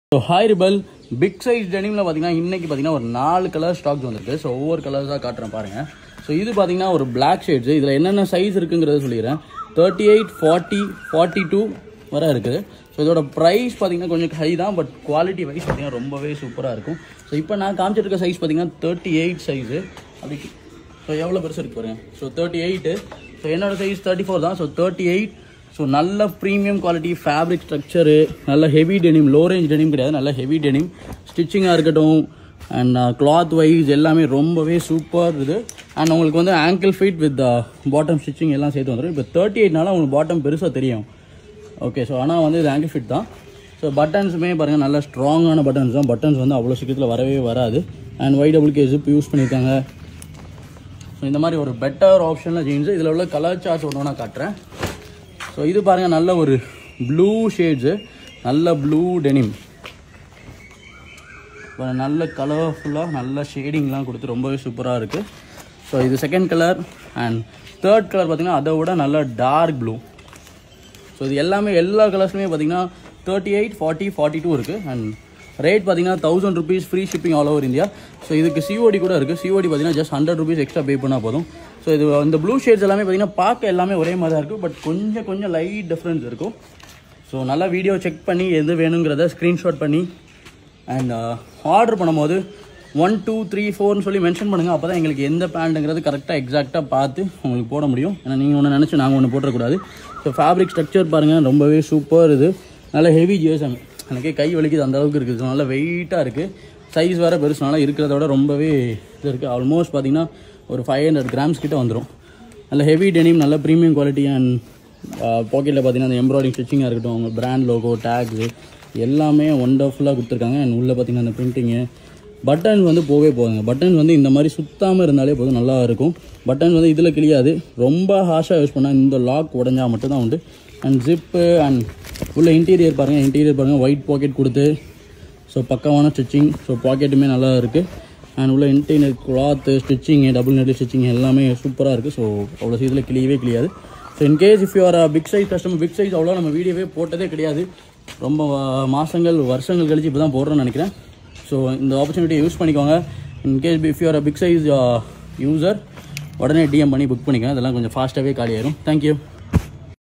so hi rebel big size டெனிமில் பார்த்தீங்கன்னா இன்னைக்கு பார்த்தீங்கன்னா ஒரு நாலு கலர் ஸ்டாக்ஸ் வந்திருக்கு ஸோ ஒவ்வொரு கலர்ஸாக காட்டுறேன் பாருங்கள் ஸோ இது பார்த்தீங்கன்னா ஒரு பிளாக் ஷேட்ஸ் இதில் என்னென்ன சைஸ் இருக்குங்கிறத சொல்லிடுறேன் thirty eight forty forty two வர இருக்குது ஸோ இதோட ப்ரைஸ் பார்த்தீங்கன்னா கொஞ்சம் ஹை தான் பட் குவாலிட்டி வைஸ் பார்த்தீங்கன்னா ரொம்பவே சூப்பராக இருக்கும் ஸோ இப்போ நான் காமிச்சிருக்க சைஸ் பார்த்தீங்கன்னா தேர்ட்டி எயிட் சைஸு அதுக்கு ஸோ எவ்வளோ பெருசு இருக்கு பாருங்க ஸோ தேர்ட்டி எயிட்டு ஸோ என்னோட சைஸ் தேர்ட்டி ஃபோர் தான் ஸோ தேர்ட்டி எயிட் ஸோ நல்ல ப்ரீமியம் குவாலிட்டி ஃபேப்ரிக் ஸ்ட்ரக்சரு நல்ல heavy denim low range denim கிடையாது நல்ல ஹெவி டெனிம் ஸ்டிச்சிங்காக இருக்கட்டும் அண்ட் கிளாத் வைஸ் எல்லாமே ரொம்பவே சூப்பர் இது அண்ட் உங்களுக்கு வந்து ankle fit with bottom stitching எல்லாம் சேர்த்து வந்துடும் இப்போ தேர்ட்டி எயிட்னால உங்களுக்கு பாட்டம் பெருசாக தெரியும் ஓகே ஸோ ஆனால் வந்து இது ஆங்கிள் ஃபிட் தான் ஸோ பட்டன்ஸுமே பாருங்கள் நல்ல ஸ்ட்ராங்கான பட்டன்ஸ் தான் பட்டன்ஸ் வந்து அவ்வளோ சீக்கிரத்தில் வரவே வராது and Y double K zip use பண்ணியிருக்காங்க ஸோ இந்த மாதிரி ஒரு பெட்டர் ஆப்ஷனில் ஜீன்ஸு இதில் உள்ள கலர் சார்ட்ஸ் ஒன்று ஒன்றா காட்டுறேன் ஸோ இது பாருங்கள் நல்ல ஒரு ப்ளூ ஷேட்ஸு நல்ல ப்ளூ டெனிம் நல்ல கலர்ஃபுல்லாக நல்ல ஷேடிங்லாம் கொடுத்து ரொம்பவே சூப்பராக இருக்குது ஸோ இது second colour and third colour பார்த்தீங்கன்னா அதை விட நல்ல டார்க் ப்ளூ ஸோ இது எல்லாமே எல்லா கலர்ஸ்லையுமே பார்த்தீங்கன்னா thirty eight forty forty two இருக்குது அண்ட் ரேட் பார்த்தீங்கன்னா thousand rupees free shipping all over India so இதுக்கு சிஓடி கூட இருக்குது சிஓடி பார்த்தீங்கன்னா just hundred rupees extra pay பண்ணால் போதும் ஸோ இது இந்த ப்ளூ ஷேட்ஸ் எல்லாமே பார்த்தீங்கன்னா பார்க்க எல்லாமே ஒரே மாதிரி தான் இருக்குது பட் கொஞ்சம் கொஞ்சம் லைட் டிஃப்ரென்ஸ் இருக்கும் ஸோ நல்லா வீடியோ செக் பண்ணி எது வேணுங்கிறத ஸ்க்ரீன்ஷாட் பண்ணி அண்ட் ஆர்டர் பண்ணும்போது ஒன் டூ த்ரீ ஃபோர்னு சொல்லி மென்ஷன் பண்ணுங்கள் அப்போ தான் எங்களுக்கு எந்த பேண்ட்டுங்கிறது கரெக்டாக எக்ஸாக்டாக பார்த்து உங்களுக்கு போட முடியும் ஏன்னா நீங்கள் ஒன்று நினச்சி நாங்கள் ஒன்று போட்டுறக்கூடாது ஸோ ஃபேப்ரிக் ஸ்ட்ரக்சர் பாருங்கள் ரொம்பவே சூப்பர் இது நல்ல ஹெவி ஜேசன் எனக்கே கை வலிக்குது அந்த அளவுக்கு இருக்குது நல்ல வெயிட்டாக இருக்குது சைஸ் வேறு பெருசுனால இருக்கிறத விட ரொம்பவே இது இருக்குது ஆல்மோஸ்ட் பார்த்தீங்கன்னா ஒரு ஃபைவ் ஹண்ட்ரட் கிராம்ஸ் கிட்ட வந்துடும் நல்ல ஹெவி டெனிம் நல்ல ப்ரீமியம் குவாலிட்டி அண்ட் பாக்கெட்டில் பார்த்தீங்கன்னா அந்த எம்ப்ராய்டிங் ஸ்டிச்சிங்காக இருக்கட்டும் அவங்க பிராண்ட் லோகோ டேக்ஸு எல்லாமே ஒண்டர்ஃபுல்லாக கொடுத்துருக்காங்க அண்ட் உள்ளே பார்த்தீங்கன்னா அந்த பிரிண்டிங்கு பட்டன்ஸ் வந்து போவே போகுங்க பட்டன்ஸ் வந்து இந்த மாதிரி சுத்தாமல் இருந்தாலே போதும் நல்லா இருக்கும் பட்டன்ஸ் வந்து இதில் கிளியாது ரொம்ப ஹாஷாக யூஸ் பண்ணால் இந்த லாக் உடஞ்சா மட்டும்தான் உண்டு அண்ட் ஜிப்பு அண்ட் உள்ள இன்டீரியர் பாருங்கள் இன்டீரியர் பாருங்கள் ஒயிட் பாக்கெட் கொடுத்து ஸோ பக்கமான ஸ்டிச்சிங் ஸோ பாக்கெட்டுமே நல்லா இருக்குது அண்ட் உள்ள interior cloth stitching double net stitching எல்லாமே சூப்பராக இருக்குது ஸோ அவ்வளோ சீக்கிரம் கிளியவே கிளியாது so in case if you're big size customer big size அவ்வளோ நம்ம வீடியோவே போட்டதே கிடையாது ரொம்ப வ- மாசங்கள் வருஷங்கள் கழிச்சு இப்போ தான் போடுறோன்னு நினைக்கிறேன் ஸோ இந்த ஆப்பர்ச்சுனிட்டியை யூஸ் பண்ணிக்கோங்க in case if you're big size user உடனே டிஎம் பண்ணி புக் பண்ணிக்கோங்க அதெல்லாம் கொஞ்சம் ஃபாஸ்ட்டாகவே காலி ஆயிரும் தேங்க்யூ